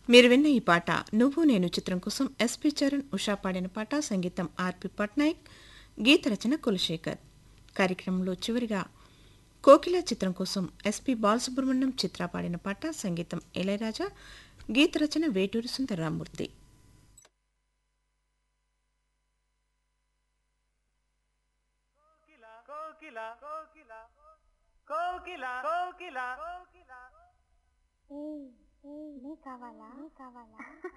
మీరు విన్న ఈ పాట నువ్వు నేను చిత్రం కోసం ఎస్పి చరణ్ ఉషా పాడిన పాట సంగీతం ఆర్పి పట్నాయక్ గీత రచన కులశేఖర్ కార్యక్రమంలో చివరిగా కోకిల చిత్రం కోసం ఎస్పి బాలసుబ్రహ్మణ్యం చిత్ర పాడిన పాట సంగీతం ఇళయరాజా గీత రచన వేటూరి సుందరరామూర్తి కోకిల కోకిల కోకిల కోకిల కోకిల ఏయ్ ఏయ్ నీ కావాలా నీ కావాలా